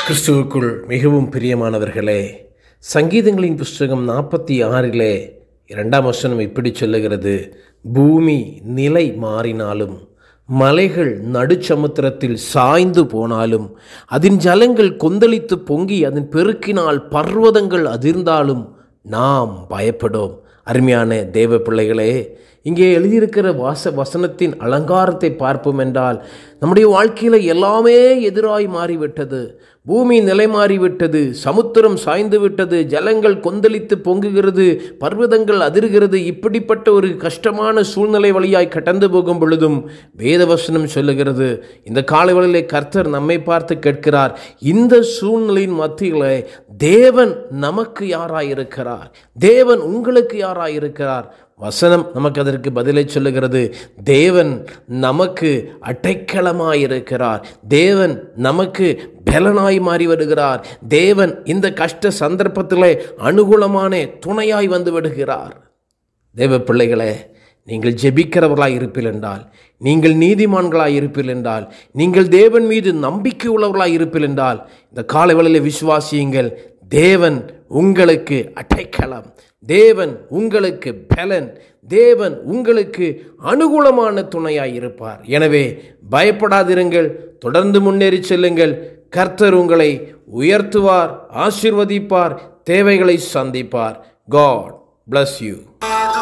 கிறிஸ்துவுக்குள் மிகவும் பிரியமானவர்களே சங்கீதங்களின் புஸ்தகம் நாற்பத்தி ஆறிலே இரண்டாம் வசனம் இப்படி சொல்லுகிறது பூமி நிலை மாறினாலும் மலைகள் நடுச்சமுத்திரத்தில் சாய்ந்து போனாலும் அதன் ஜலங்கள் கொந்தளித்து பொங்கி அதன் பெருக்கினால் பர்வதங்கள் அதிர்ந்தாலும் நாம் பயப்படோம் அருமையான தேவ பிள்ளைகளே இங்கே எழுதியிருக்கிற வாச வசனத்தின் அலங்காரத்தை பார்ப்போம் என்றால் நம்முடைய வாழ்க்கையில் எல்லாமே எதிராய் மாறிவிட்டது பூமி நிலை மாறிவிட்டது சமுத்திரம் சாய்ந்து விட்டது ஜலங்கள் கொந்தளித்து பொங்குகிறது பர்வதங்கள் அதிர்கிறது இப்படிப்பட்ட ஒரு கஷ்டமான சூழ்நிலை வழியாய் கடந்து போகும் பொழுதும் வேதவசனம் சொல்லுகிறது இந்த காலவெளியிலே கர்த்தர் நம்மை பார்த்து கேட்கிறார் இந்த சூழ்நிலையின் மத்தியில் தேவன் நமக்கு யாராயிருக்கிறார் தேவன் உங்களுக்கு யாராயிருக்கிறார் வசனம் நமக்கு அதற்கு பதிலை சொல்லுகிறது தேவன் நமக்கு அடைக்கலமாயிருக்கிறார் தேவன் நமக்கு பலனாய் மாறி வருகிறார் தேவன் இந்த கஷ்ட சந்தர்ப்பத்தில் அனுகூலமான துணையாய் வந்து விடுகிறார் தேவ பிள்ளைகளே நீங்கள் ஜெபிக்கிறவர்களாய் இருப்பீர்கள் என்றால் நீங்கள் நீதிமான்களாய் இருப்பீர்கள் என்றால் நீங்கள் தேவன் மீது நம்பிக்கை உள்ளவர்களாய் இருப்பீர்கள் என்றால் இந்த காலவெளியில் விசுவாசியுங்கள் தேவன் உங்களுக்கு அடைக்கலம் தேவன் உங்களுக்கு பலன் தேவன் உங்களுக்கு அனுகூலமான துணையாய் இருப்பார் எனவே பயப்படாதிருங்கள் தொடர்ந்து முன்னேறி செல்லுங்கள் கர்த்தர் உங்களை உயர்த்துவார் ஆசிர்வதிப்பார் தேவைகளை சந்திப்பார் காட் bless யூ